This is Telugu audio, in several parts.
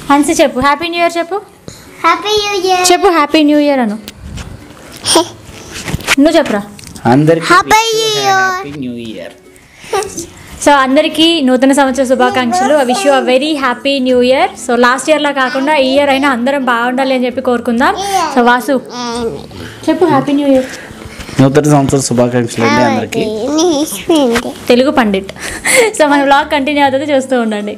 హన్సి చెప్పు హ్యాపీ న్యూ ఇయర్ చెప్పు హ్యాపీ న్యూ ఇయర్ చెప్పు హ్యాపీ న్యూ ఇయర్ అను నువ్వు చెప్పురా అందరికి Happy New Year. Happy new year so అందరికీ నూతన సంవత్సర శుభాకాంక్షలు wish you a very happy new year so last ఇయర్లా కాకుండా ఈ ఇయర్ అయినా అందరం బాగుండాలి అని చెప్పి కోరుకుందాం సో వాసు చెప్పు హ్యాపీ న్యూ ఇయర్ నూతన సంవత్సర శుభాకాంక్షలు అండి అందరికి తెలుగు పండిట్ సో మన బ్లాగ్ కంటిన్యూ అవుతుంది చూస్తూ ఉండండి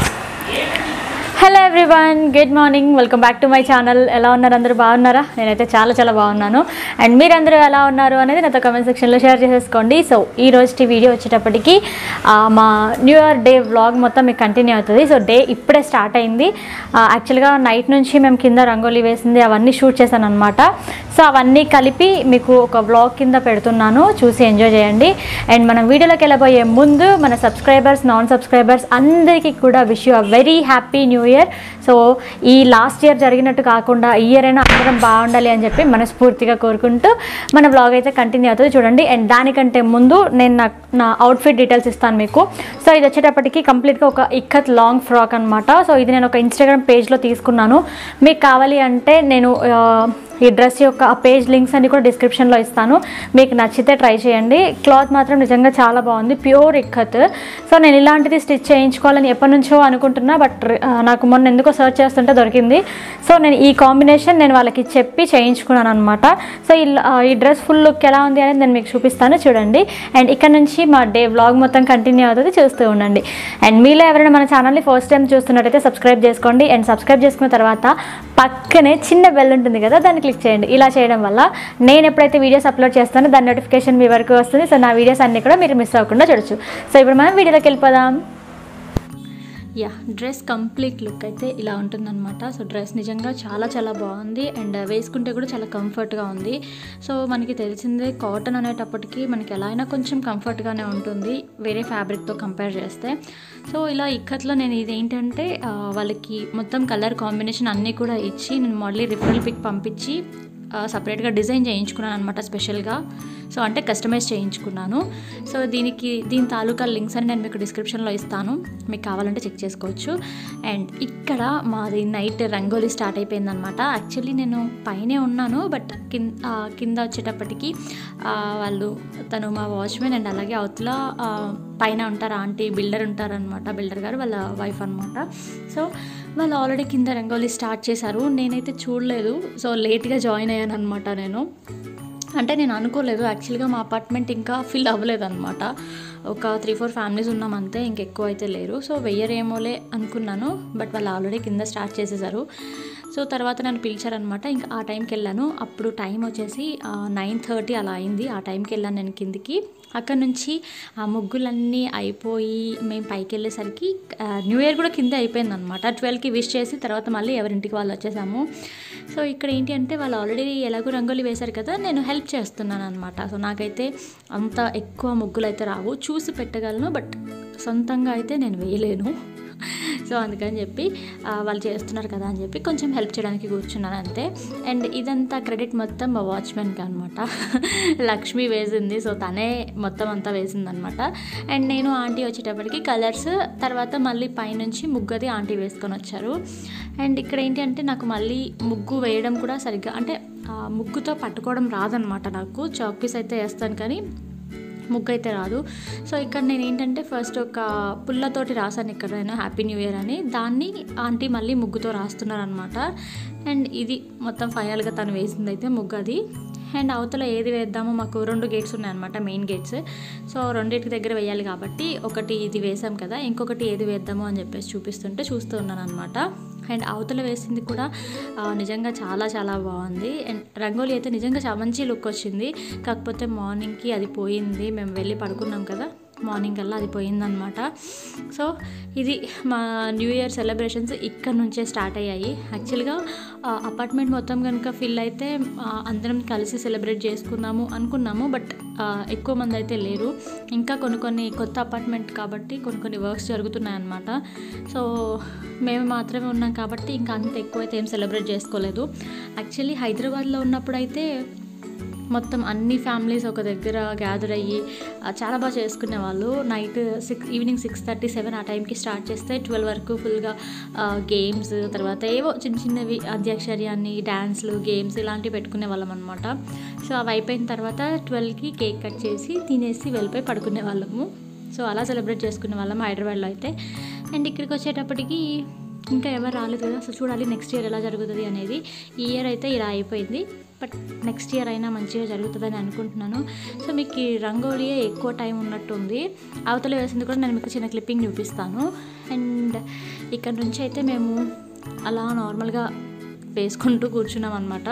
hello everyone good morning welcome back to my channel ఎలా ఉన్నారు అందరూ బాగున్నారా నేనైతే చాలా చాలా బాగున్నాను అండ్ మీరందరూ ఎలా ఉన్నారు అనేది నాతో కమెంట్ సెక్షన్లో షేర్ చేసేసుకోండి సో ఈ రోజు వీడియో వచ్చేటప్పటికి ఆ, మా న్యూ ఇయర్ డే వ్లాగ్ మొత్తం మీకు కంటిన్యూ అవుతుంది సో డే ఇప్పుడే స్టార్ట్ అయింది యాక్చువల్గా నైట్ నుంచి మేము కింద రంగోలీ వేసింది అవన్నీ షూట్ చేశాను అనమాట సో అవన్నీ కలిపి మీకు ఒక వ్లాగ్ కింద పెడుతున్నాను చూసి ఎంజాయ్ చేయండి అండ్ మనం వీడియోలోకి వెళ్ళబోయే ముందు మన సబ్స్క్రైబర్స్ నాన్ సబ్స్క్రైబర్స్ అందరికీ కూడా wish you a very happy new year so ఈ లాస్ట్ ఇయర్ జరిగినట్టు కాకుండా ఈ ఇయర్ అయినా అందరం బాగుండాలి అని చెప్పి మనస్ఫూర్తిగా కోరుకుంటూ మన బ్లాగ్ అయితే కంటిన్యూ అవుతుంది చూడండి అండ్ దానికంటే ముందు నేను నా నా అవుట్ఫిట్ డీటెయిల్స్ ఇస్తాను మీకు సో ఇది వచ్చేటప్పటికి కంప్లీట్గా ఒక ఇక్కత్ లాంగ్ ఫ్రాక్ అనమాట సో ఇది నేను ఒక ఇన్స్టాగ్రామ్ పేజ్లో తీసుకున్నాను మీకు కావాలి అంటే నేను ఆ, ఈ డ్రెస్ యొక్క ఆ పేజ్ లింక్స్ అన్ని కూడా డిస్క్రిప్షన్లో ఇస్తాను మీకు నచ్చితే ట్రై చేయండి క్లాత్ మాత్రం నిజంగా చాలా బాగుంది ప్యూర్ ఇక్కత్ సో నేను ఇలాంటిది స్టిచ్ చేయించుకోవాలని ఎప్పటి నుంచో అనుకుంటున్నా బట్ నాకు మొన్న ఎందుకో సర్చ్ చేస్తుంటే దొరికింది సో నేను ఈ కాంబినేషన్ నేను వాళ్ళకి చెప్పి చేయించుకున్నాను అనమాట సో ఈ ఆ, ఈ డ్రెస్ ఫుల్ లుక్ ఎలా ఉంది అనేది నేను మీకు చూపిస్తాను చూడండి అండ్ ఇక్కడ నుంచి మా డే వ్లాగ్ మొత్తం కంటిన్యూ అవుతుంది చూస్తూ ఉండండి అండ్ మీలో ఎవరైనా మన ఛానల్ని ఫస్ట్ టైం చూస్తున్నట్టయితే సబ్స్క్రైబ్ చేసుకోండి అండ్ సబ్స్క్రైబ్ చేసుకున్న తర్వాత పక్కనే చిన్న బెల్ ఉంటుంది కదా దాన్ని క్లిక్ చేయండి ఇలా చేయడం వల్ల నేను ఎప్పుడైతే వీడియోస్ అప్లోడ్ చేస్తానో దాని నోటిఫికేషన్ మీ వరకు వస్తుంది సో నా వీడియోస్ అన్నీ కూడా మీరు మిస్ అవ్వకుండా చూడొచ్చు సో ఇప్పుడు మనం వీడియోలోకి వెళ్ళిపోదాం యా డ్రెస్ కంప్లీట్ లుక్ అయితే ఇలా ఉంటుందన్నమాట సో డ్రెస్ నిజంగా చాలా చాలా బాగుంది అండ్ వేసుకుంటే కూడా చాలా కంఫర్ట్గా ఉంది సో మనకి తెలిసిందే కాటన్ అనేటప్పటికి మనకి ఎలా అయినా కొంచెం కంఫర్ట్గానే ఉంటుంది వేరే ఫ్యాబ్రిక్తో కంపేర్ చేస్తే సో ఇలా ఇక్కత్లో నేను ఇది ఏంటంటే ఆ, వాళ్ళకి మొత్తం కలర్ కాంబినేషన్ అన్నీ కూడా ఇచ్చి నేను మళ్ళీ రిఫరల్ పిక్ పంపించి సపరేట్గా డిజైన్ చేయించుకున్నాను అనమాట స్పెషల్గా సో అంటే కస్టమైజ్ చేయించుకున్నాను సో దీనికి దీని తాలూకా లింక్స్ అని నేను మీకు డిస్క్రిప్షన్లో ఇస్తాను మీకు కావాలంటే చెక్ చేసుకోవచ్చు అండ్ ఇక్కడ మాది నైట్ రంగోలీ స్టార్ట్ అయిపోయిందనమాట యాక్చువల్లీ నేను పైనే ఉన్నాను బట్ కింద కింద వచ్చేటప్పటికి ఆ, వాళ్ళు తను మా వాచ్మెన్ అండ్ అలాగే అవతల ఆ, పైన ఉంటారు ఆంటీ బిల్డర్ ఉంటారనమాట బిల్డర్ గారు వాళ్ళ వైఫ్ అనమాట సో వాళ్ళు ఆల్రెడీ కింద రంగోలీ స్టార్ట్ చేశారు నేనైతే చూడలేదు సో లేట్గా జాయిన్ అయ్యాను అనమాట నేను అంటే నేను అనుకోలేదు యాక్చువల్గా మా అపార్ట్మెంట్ ఇంకా ఫిల్ అవ్వలేదు అనమాట ఒక త్రీ ఫోర్ ఫ్యామిలీస్ ఉన్నాం అంతే ఇంకెక్కువ అయితే లేరు సో వెయ్యరేమోలే అనుకున్నాను బట్ వాళ్ళు ఆల్రెడీ కింద స్టార్ట్ చేసేసారు సో తర్వాత నన్ను పిలిచారనమాట ఇంకా ఆ టైంకి వెళ్ళాను అప్పుడు టైం వచ్చేసి నైన్ థర్టీ అలా అయింది ఆ టైంకి వెళ్ళాను నేను కిందికి అక్కడ నుంచి ఆ ముగ్గులన్నీ అయిపోయి మేము పైకి వెళ్ళేసరికి ఆ, న్యూ ఇయర్ కూడా కింద అయిపోయింది అనమాట ట్వెల్వ్కి విష్ చేసి తర్వాత మళ్ళీ ఎవరింటికి వాళ్ళు వచ్చేసాము సో ఇక్కడ ఏంటి అంటే వాళ్ళు ఆల్రెడీ ఎలాగో రంగోలి వేశారు కదా నేను హెల్ప్ చేస్తున్నాను అనమాట సో నాకైతే అంత ఎక్కువ ముగ్గులు అయితే రావు చూసి పెట్టగలను బట్ సొంతంగా అయితే నేను వేయలేను సో అందుకని చెప్పి ఆ, వాళ్ళు చేస్తున్నారు కదా అని చెప్పి కొంచెం హెల్ప్ చేయడానికి కూర్చున్నాను అంతే అండ్ ఇదంతా క్రెడిట్ మొత్తం మా వాచ్మెన్కి అనమాట లక్ష్మి వేసింది సో తనే మొత్తం అంతా వేసింది అనమాట అండ్ నేను ఆంటీ వచ్చేటప్పటికి కలర్స్ తర్వాత మళ్ళీ పైనుంచి ముగ్గది ఆంటీ వేసుకొని వచ్చారు అండ్ ఇక్కడ ఏంటి అంటే నాకు మళ్ళీ ముగ్గు వేయడం కూడా సరిగ్గా అంటే ఆ, ముగ్గుతో పట్టుకోవడం రాదనమాట నాకు చాక్ పీస్ అయితే వేస్తాను కానీ ముగ్గు అయితే రాదు సో ఇక్కడ నేను ఏంటంటే ఫస్ట్ ఒక పుల్లతోటి రాశాను ఇక్కడ నేను హ్యాపీ న్యూ ఇయర్ అని దాన్ని ఆంటీ మళ్ళీ ముగ్గుతో రాస్తున్నారు అనమాట అండ్ ఇది మొత్తం ఫైనల్గా తను వేసింది అయితే ముగ్గు అది అండ్ అవతల ఏది వేద్దామో మాకు రెండు గేట్స్ ఉన్నాయన్నమాట మెయిన్ గేట్స్ సో రెండింటి దగ్గర వేయాలి కాబట్టి ఒకటి ఇది వేసాం కదా ఇంకొకటి ఏది వేద్దామో అని చెప్పేసి చూపిస్తుంటే చూస్తూ ఉన్నాను అనమాట అండ్ అవతల వేసింది కూడా ఆ, నిజంగా చాలా చాలా బాగుంది అండ్ రంగోలీ అయితే నిజంగా చాలా మంచి లుక్ వచ్చింది కాకపోతే మార్నింగ్కి అది పోయింది మేము వెళ్ళి పడుకున్నాం కదా మార్నింగ్ కల్లా అది పోయిందనమాట సో ఇది మా న్యూ ఇయర్ సెలబ్రేషన్స్ ఇక్కడ నుంచే స్టార్ట్ అయ్యాయి యాక్చువల్గా అపార్ట్మెంట్ మొత్తం కనుక ఫిల్ అయితే ఆ, అందరం కలిసి సెలబ్రేట్ చేసుకుందాము అనుకున్నాము బట్ ఎక్కువ మంది అయితే లేరు ఇంకా కొన్ని కొన్ని కొత్త అపార్ట్మెంట్ కాబట్టి కొన్ని కొన్ని వర్క్స్ జరుగుతున్నాయి అన్నమాట సో మేము మాత్రమే ఉన్నాం కాబట్టి ఇంకా అంత ఎక్కువ అయితే ఏం సెలబ్రేట్ చేసుకోలేదు యాక్చువల్లీ హైదరాబాద్లో ఉన్నప్పుడు అయితే మొత్తం అన్ని ఫ్యామిలీస్ ఒక దగ్గర గ్యాదర్ అయ్యి ఆ, చాలా బాగా చేసుకునే వాళ్ళు night six evening six thirty seven ఆ టైంకి స్టార్ట్ చేస్తే ట్వెల్వ్ వరకు ఫుల్గా గేమ్స్ తర్వాత ఏవో చిన్న చిన్నవి అధ్యక్షరి అని డ్యాన్స్లు గేమ్స్ ఇలాంటివి పెట్టుకునే వాళ్ళం అనమాట సో అవి అయిపోయిన తర్వాత ట్వెల్వ్కి కేక్ కట్ చేసి తినేసి వెళ్ళిపోయి పడుకునే వాళ్ళము సో అలా సెలబ్రేట్ చేసుకునే వాళ్ళం హైదరాబాద్లో అయితే అండ్ ఇక్కడికి వచ్చేటప్పటికి ఇంకా ఎవరు రాలేదు కదా సో చూడాలి నెక్స్ట్ ఇయర్ ఎలా జరుగుతుంది అనేది ఈ ఇయర్ అయితే ఇలా అయిపోయింది బట్ నెక్స్ట్ ఇయర్ అయినా మంచిగా జరుగుతుందని అనుకుంటున్నాను సో మీకు ఈ రంగోలియే ఎక్కువ టైం ఉన్నట్టుంది అవతల వేసింది కూడా నేను మీకు చిన్న క్లిప్పింగ్ చూపిస్తాను అండ్ ఇక్కడ నుంచి అయితే మేము అలా నార్మల్గా వేసుకుంటూ కూర్చున్నాం అనమాట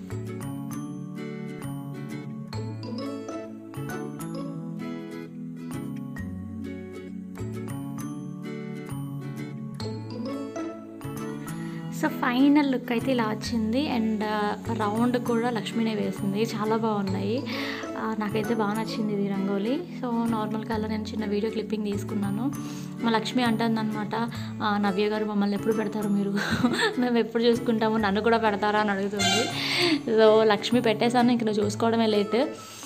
సో ఫైనల్ లుక్ అయితే ఇలా వచ్చింది అండ్ రౌండ్ కూడా లక్ష్మీనే వేసింది చాలా బాగున్నాయి ఆ, నాకైతే బాగా నచ్చింది ఇది రంగోలీ సో నార్మల్గా అలా నేను చిన్న వీడియో క్లిప్పింగ్ తీసుకున్నాను మా లక్ష్మి అంటుందన్నమాట "ఆ, నవ్య గారు మమ్మల్ని ఎప్పుడు పెడతారు మీరు మేము ఎప్పుడు చూసుకుంటాము నన్ను కూడా పెడతారా అని అడుగుతుంది సో లక్ష్మి పెట్టేశాను ఇంక నువ్వు చూసుకోవడమే లేట్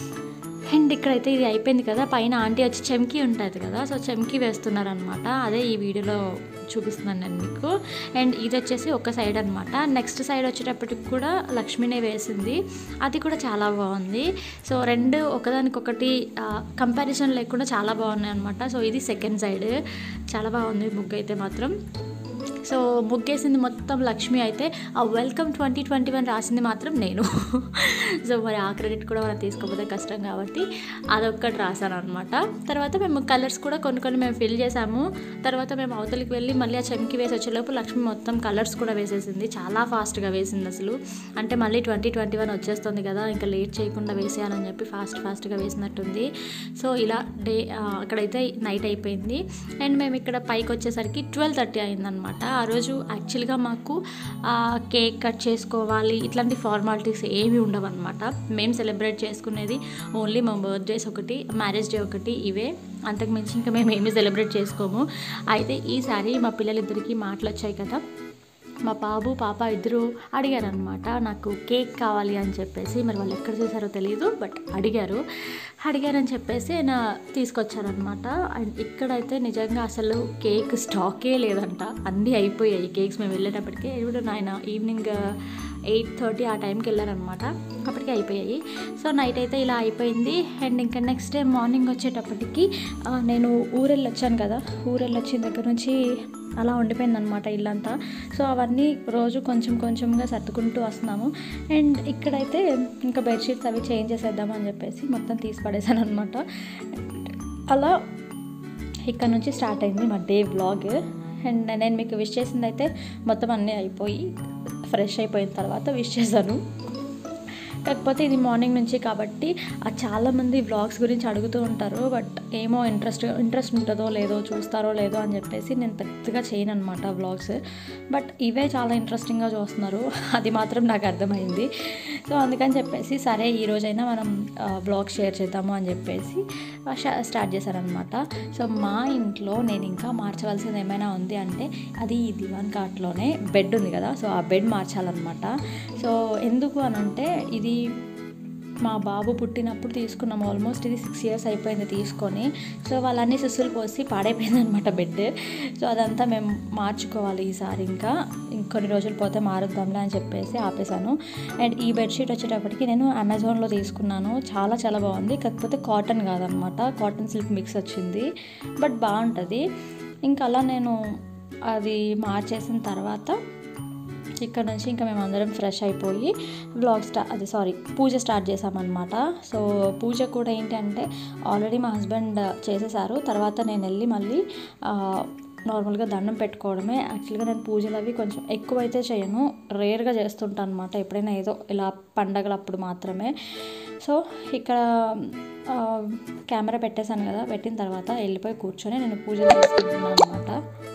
అండ్ ఇక్కడైతే ఇది అయిపోయింది కదా పైన ఆంటీ వచ్చి చెమ్కి ఉంటుంది కదా సో చెమ్కి వేస్తున్నారనమాట అదే ఈ వీడియోలో చూపిస్తున్నాను నేను మీకు అండ్ ఇది వచ్చేసి ఒక సైడ్ అనమాట నెక్స్ట్ సైడ్ వచ్చేటప్పటికి కూడా లక్ష్మీనే వేసింది అది కూడా చాలా బాగుంది సో రెండు ఒకదానికొకటి కంపారిజన్ లేకుండా చాలా బాగున్నాయి అనమాట సో ఇది సెకండ్ సైడ్ చాలా బాగుంది ముగ్గు అయితే మాత్రం సో ముగ్గేసింది మొత్తం లక్ష్మి అయితే ఆ వెల్కమ్ ట్వంటీ ట్వంటీ వన్ రాసింది మాత్రం నేను సో మరి ఆ క్రెడిట్ కూడా మనం తీసుకోకపోతే కష్టం కాబట్టి అదొక్కటి రాశాను అనమాట తర్వాత మేము కలర్స్ కూడా కొన్ని కొన్ని మేము ఫిల్ చేసాము తర్వాత మేము అవతలికి వెళ్ళి మళ్ళీ ఆ చెంకి వేసి వచ్చేలోపు లక్ష్మి మొత్తం కలర్స్ కూడా వేసేసింది చాలా ఫాస్ట్గా వేసింది అసలు అంటే మళ్ళీ ట్వంటీ ట్వంటీ వన్ వచ్చేస్తుంది కదా ఇంకా లేట్ చేయకుండా వేసేయాలని చెప్పి ఫాస్ట్ ఫాస్ట్గా వేసినట్టుంది సో ఇలా డే ఆ, అక్కడైతే నైట్ అయిపోయింది అండ్ మేము ఇక్కడ పైకి వచ్చేసరికి ట్వెల్వ్ థర్టీ అయిందనమాట ఆ రోజు యాక్చువల్గా మాకు ఆ, కేక్ కట్ చేసుకోవాలి ఇట్లాంటి ఫార్మాలిటీస్ ఏమీ ఉండవన్నమాట మేము సెలబ్రేట్ చేసుకునేది ఓన్లీ మా బర్త్డేస్ ఒకటి మ్యారేజ్ డే ఒకటి ఇవే అంతకుమించి ఇంకా మేము ఏమీ సెలబ్రేట్ చేసుకోము అయితే ఈసారి మా పిల్లలిద్దరికీ మాటలు వచ్చాయి కదా మా బాబు పాప ఇద్దరు అడిగారనమాట నాకు కేక్ కావాలి అని చెప్పేసి మరి వాళ్ళు ఎక్కడ చూసారో తెలియదు బట్ అడిగారు అడిగారని చెప్పేసి ఆయన తీసుకొచ్చారనమాట అండ్ ఇక్కడైతే నిజంగా అసలు కేక్ స్టాకే లేదంట అన్నీ అయిపోయాయి కేక్స్ మేము వెళ్ళేటప్పటికే ఇప్పుడు నాయన ఈవినింగ్ ఎయిట్ థర్టీ ఆ టైంకి వెళ్ళారనమాట అప్పటికే అయిపోయాయి సో నైట్ అయితే ఇలా అయిపోయింది అండ్ ఇంకా నెక్స్ట్ డే మార్నింగ్ వచ్చేటప్పటికి ఆ, నేను ఊరెళ్ళి వచ్చాను కదా ఊరెళ్ళి వచ్చిన దగ్గర నుంచి అలా ఉండిపోయింది అనమాట ఇల్లంతా సో అవన్నీ రోజు కొంచెం కొంచెంగా సర్దుకుంటూ వస్తున్నాము అండ్ ఇక్కడైతే ఇంకా బెడ్షీట్స్ అవి చేంజ్ చేసేద్దామని అని చెప్పేసి మొత్తం తీసి పడేసాను అనమాట అలా ఇక్కడ నుంచి స్టార్ట్ అయింది మా డే వ్లాగ్ అండ్ నేను మీకు విష్ చేసింది అయితే మొత్తం అన్నీ అయిపోయి ఫ్రెష్ అయిపోయిన తర్వాత విష్ చేశాను కాకపోతే ఇది మార్నింగ్ నుంచి కాబట్టి ఆ చాలామంది వ్లాగ్స్ గురించి అడుగుతూ ఉంటారు బట్ ఏమో ఇంట్రెస్ట్ ఇంట్రెస్ట్ ఉంటుందో లేదో చూస్తారో లేదో అని చెప్పేసి నేను పెద్దగా చేయను అనమాట వ్లాగ్స్ బట్ ఇవే చాలా ఇంట్రెస్టింగ్గా చూస్తున్నారు అది మాత్రం నాకు అర్థమైంది సో అందుకని చెప్పేసి సరే ఈ రోజైనా మనం వ్లాగ్ షేర్ చేద్దాము అని చెప్పేసి ఆ, షా- స్టార్ట్ చేశారనమాట సో మా ఇంట్లో నేను ఇంకా మార్చవలసింది ఏమైనా ఉంది అంటే అది ఈ దివాన్ కాట్లోనే బెడ్ ఉంది కదా సో ఆ బెడ్ మార్చాలన్నమాట సో ఎందుకు అని అంటే ఇది మా బాబు పుట్టినప్పుడు తీసుకున్నాం ఆల్మోస్ట్ ఇది సిక్స్ ఇయర్స్ అయిపోయింది తీసుకొని సో వాళ్ళన్నీ సుస్సులు పోసి పాడైపోయింది అనమాట బెడ్ సో అదంతా మేము మార్చుకోవాలి ఈసారి ఇంకా ఇంకొన్ని రోజులు పోతే మారుద్దాంలే అని చెప్పేసి ఆపేశాను అండ్ ఈ బెడ్షీట్ వచ్చేటప్పటికి నేను అమెజాన్లో తీసుకున్నాను చాలా చాలా బాగుంది కాకపోతే కాటన్ కాదనమాట కాటన్ సిల్క్ మిక్స్ వచ్చింది బట్ బాగుంటుంది ఇంకా అలా నేను అది మార్చేసిన తర్వాత ఇక్కడ నుంచి ఇంకా మేము అందరం ఫ్రెష్ అయిపోయి బ్లాగ్ స్టార్ట్ అది సారీ పూజ స్టార్ట్ చేసామన్నమాట సో పూజ కూడా ఏంటి అంటే ఆల్రెడీ మా హస్బెండ్ చేసేసారు తర్వాత నేను వెళ్ళి మళ్ళీ ఆ, నార్మల్గా దండం పెట్టుకోవడమే యాక్చువల్గా నేను పూజలు అవి కొంచెం ఎక్కువైతే చేయను రేర్గా చేస్తుంటాను అనమాట ఎప్పుడైనా ఏదో ఇలా పండగలప్పుడు మాత్రమే సో ఇక్కడ ఆ, కెమెరా పెట్టేశాను కదా పెట్టిన తర్వాత వెళ్ళిపోయి కూర్చొని నేను పూజలు చేసుకుంటున్నాను అనమాట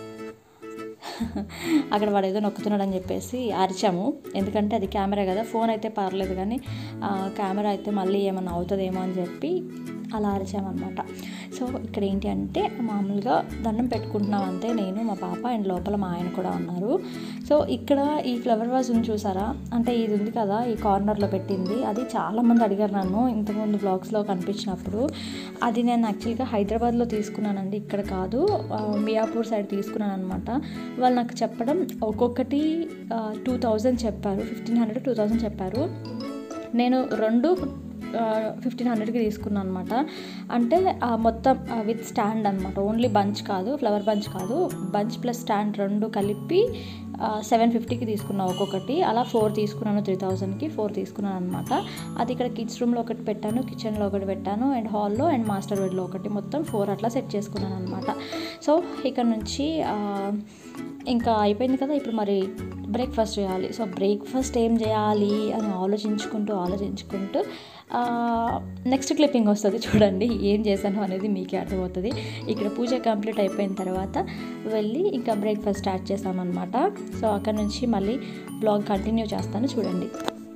అక్కడ వాడు ఏదో నొక్కుతున్నాడు అని చెప్పేసి అరిచాము ఎందుకంటే అది కెమెరా కదా ఫోన్ అయితే పర్లేదు కానీ ఆ, కెమెరా అయితే మళ్ళీ ఏమన్నా అవుతుందేమో అని చెప్పి అలా అరిచామన్నమాట సో ఇక్కడ ఏంటి అంటే మామూలుగా దండం పెట్టుకుంటున్నాం అంతే నేను మా పాప అండ్ లోపల మా ఆయన కూడా ఉన్నారు సో ఇక్కడ ఈ ఫ్లవర్ వాజ్ ఉంది చూసారా అంటే ఇది ఉంది కదా ఈ కార్నర్లో పెట్టింది అది చాలామంది అడిగారు నన్ను ఇంతకుముందు బ్లాగ్స్లో కనిపించినప్పుడు అది నేను యాక్చువల్గా హైదరాబాద్లో తీసుకున్నానండి ఇక్కడ కాదు ఆ, మియాపూర్ సైడ్ తీసుకున్నాను అనమాట వాళ్ళు నాకు చెప్పడం ఒక్కొక్కటి టూ థౌజండ్ చెప్పారు ఫిఫ్టీన్ హండ్రెడ్ టూ థౌజండ్ చెప్పారు నేను రెండు ఫిఫ్టీన్ హండ్రెడ్కి తీసుకున్నాను అనమాట అంటే ఆ మొత్తం విత్ స్టాండ్ అనమాట ఓన్లీ బంచ్ కాదు ఫ్లవర్ బంచ్ కాదు బంచ్ ప్లస్ స్టాండ్ రెండు కలిపి సెవెన్ ఫిఫ్టీకి తీసుకున్నాను ఒక్కొక్కటి అలా ఫోర్ తీసుకున్నాను త్రీ థౌజండ్కి ఫోర్ తీసుకున్నాను అనమాట అది ఇక్కడ కిడ్స్ రూమ్లో ఒకటి పెట్టాను కిచెన్లో ఒకటి పెట్టాను అండ్ హాల్లో అండ్ మాస్టర్ బెడ్లో ఒకటి మొత్తం ఫోర్ అట్లా సెట్ చేసుకున్నాను అనమాట సో ఇక్కడ నుంచి ఆ, ఇంకా అయిపోయింది కదా ఇప్పుడు మరి బ్రేక్ఫాస్ట్ చేయాలి సో బ్రేక్ఫాస్ట్ ఏం చేయాలి అని ఆలోచించుకుంటూ ఆలోచించుకుంటూ నెక్స్ట్ క్లిప్పింగ్ వస్తుంది చూడండి ఏం చేశాను అనేది మీకే అర్థమవుతుంది ఇక్కడ పూజ కంప్లీట్ అయిపోయిన తర్వాత వెళ్ళి ఇంకా బ్రేక్ఫాస్ట్ స్టార్ట్ చేసామన్నమాట సో అక్కడ నుంచి మళ్ళీ బ్లాగ్ కంటిన్యూ చేస్తాను చూడండి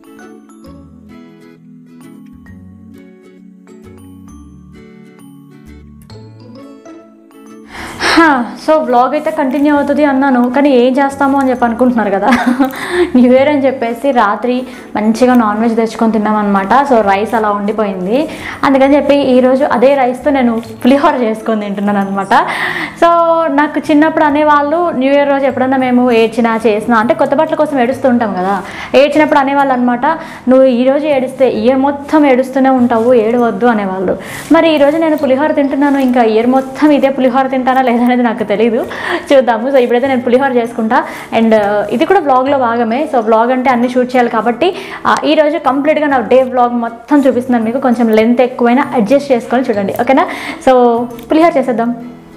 హా, సో వ్లాగ్ అయితే కంటిన్యూ అవుతుంది అన్నాను కానీ ఏం చేస్తామో అని చెప్పి అనుకుంటున్నారు కదా న్యూ ఇయర్ అని చెప్పేసి రాత్రి మంచిగా నాన్ వెజ్ తెచ్చుకొని తిన్నామన్నమాట సో రైస్ అలా ఉండిపోయింది అందుకని చెప్పి ఈరోజు అదే రైస్తో నేను పులిహోర చేసుకొని తింటున్నాను అనమాట సో నాకు చిన్నప్పుడు అనేవాళ్ళు న్యూ ఇయర్ రోజు ఎప్పుడన్నా మేము ఏడ్చినా చేసినా అంటే కొత్త బట్టల కోసం ఏడుస్తుంటాం కదా ఏడ్చినప్పుడు అనేవాళ్ళు అనమాట నువ్వు ఈరోజు ఏడిస్తే ఇయర్ మొత్తం ఏడుస్తూనే ఉంటావు ఏడవద్దు అనేవాళ్ళు మరి ఈరోజు నేను పులిహోర తింటున్నాను ఇంకా ఇయర్ మొత్తం ఇదే పులిహోర తింటానా లేదా అనేది నాకు తెలియదు చూద్దాము సో ఇప్పుడైతే నేను పులిహోర చేసుకుంటా అండ్ ఇది కూడా బ్లాగ్లో భాగమే సో బ్లాగ్ అంటే అన్ని షూట్ చేయాలి కాబట్టి ఆ, ఈ రోజు కంప్లీట్గా నా డే బ్లాగ్ మొత్తం చూపిస్తున్నాను మీకు కొంచెం లెంత్ ఎక్కువైనా అడ్జస్ట్ చేసుకొని చూడండి ఓకేనా సో పులిహోర చేసేద్దాం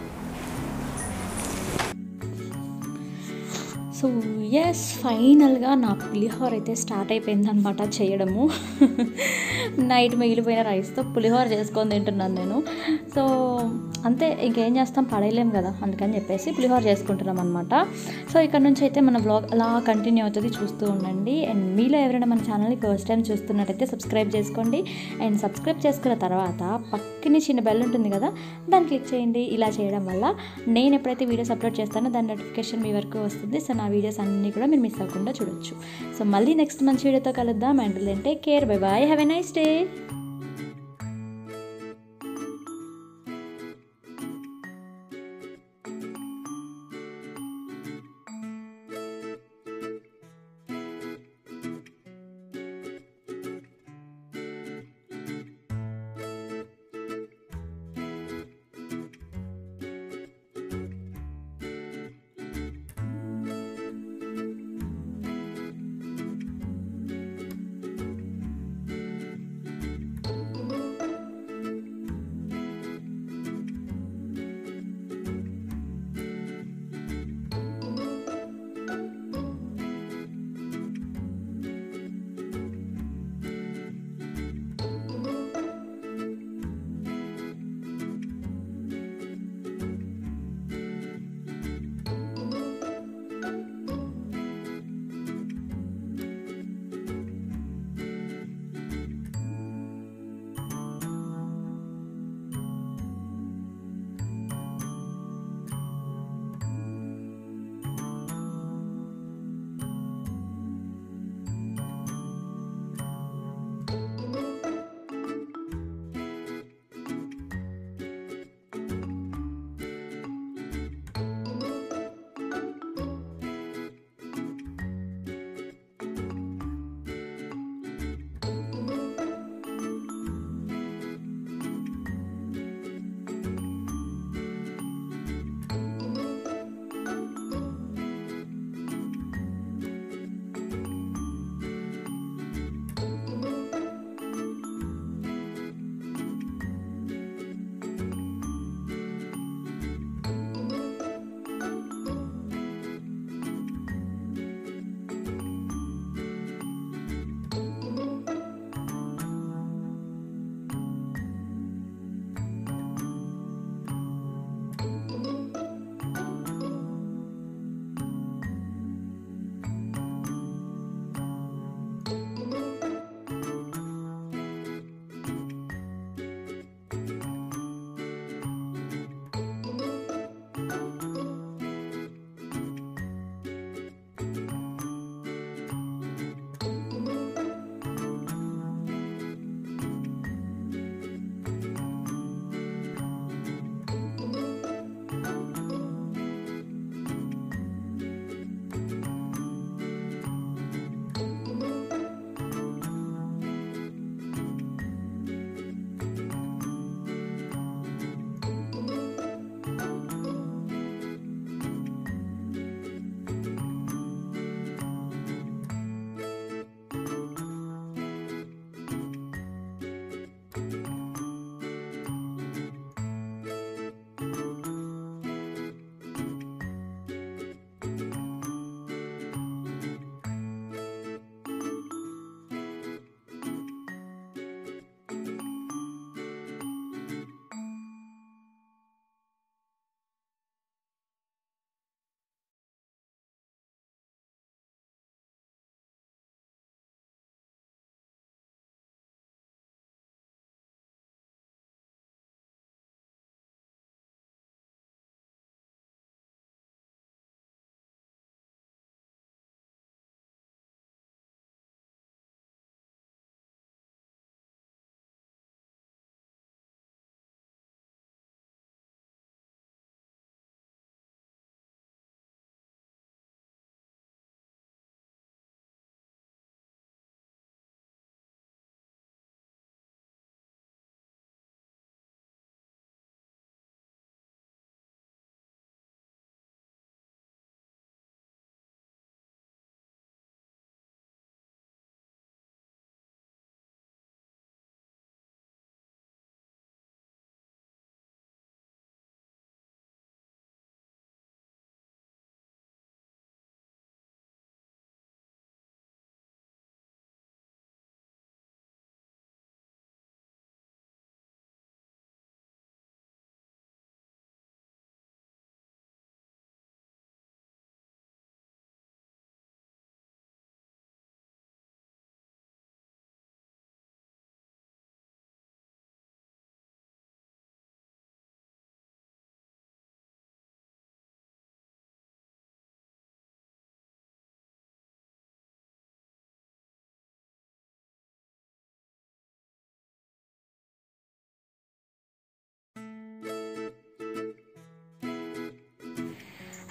సో ఎస్ ఫైనల్గా నా పులిహోర అయితే స్టార్ట్ అయిపోయింది అనమాట చేయడము నైట్ మిగిలిపోయిన రైస్తో పులిహోర చేసుకొని తింటున్నాను నేను సో అంతే ఇంకేం చేస్తాం పడేయలేం కదా అందుకని చెప్పేసి పులిహోర చేసుకుంటున్నాం అనమాట సో ఇక్కడ నుంచి అయితే మన బ్లాగ్ అలా కంటిన్యూ అవుతుంది చూస్తూ ఉండండి అండ్ మీలో ఎవరైనా మన ఛానల్ని ఫస్ట్ టైం చూస్తున్నట్టయితే సబ్స్క్రైబ్ చేసుకోండి అండ్ సబ్స్క్రైబ్ చేసుకున్న తర్వాత పక్కనే చిన్న బెల్ ఉంటుంది కదా దాన్ని క్లిక్ చేయండి ఇలా చేయడం వల్ల నేను ఎప్పుడైతే వీడియోస్ అప్లోడ్ చేస్తానో దాని నోటిఫికేషన్ మీ వరకు వస్తుంది సో నా వీడియోస్ అన్నీ కూడా మీరు మిస్ అవ్వకుండా చూడొచ్చు సో మళ్ళీ నెక్స్ట్ మంచి వీడియోతో కలుద్దాం and take care bye bye have a nice day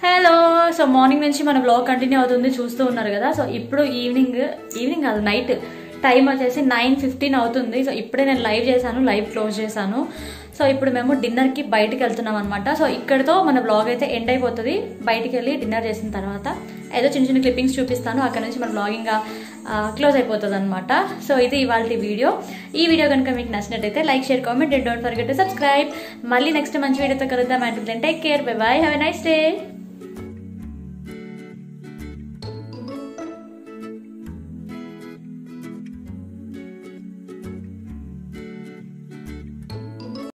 hello so morning నుంచి మన బ్లాగ్ కంటిన్యూ అవుతుంది చూస్తూ ఉన్నారు కదా సో ఇప్పుడు ఈవినింగ్ ఈవినింగ్ కాదు నైట్ టైం వచ్చేసి నైన్ ఫిఫ్టీన్ అవుతుంది సో ఇప్పుడే నేను లైవ్ చేశాను లైవ్ క్లోజ్ చేశాను సో ఇప్పుడు మేము డిన్నర్కి బయటికి వెళ్తున్నాం అనమాట సో ఇక్కడితో మన బ్లాగ్ అయితే ఎండ్ అయిపోతుంది బయటికి వెళ్ళి డిన్నర్ చేసిన తర్వాత ఏదో చిన్న చిన్న క్లిప్పింగ్స్ చూపిస్తాను అక్కడ నుంచి మన బ్లాగ్ ఇంకా క్లోజ్ అయిపోతుంది అనమాట సో ఇది ఇవాళ వీడియో ఈ వీడియో కనుక మీకు నచ్చినట్టయితే like share comment and don't forget to subscribe మళ్ళీ నెక్స్ట్ మంచి వీడియోతో కలుద్దాం and take care bye bye have a nice day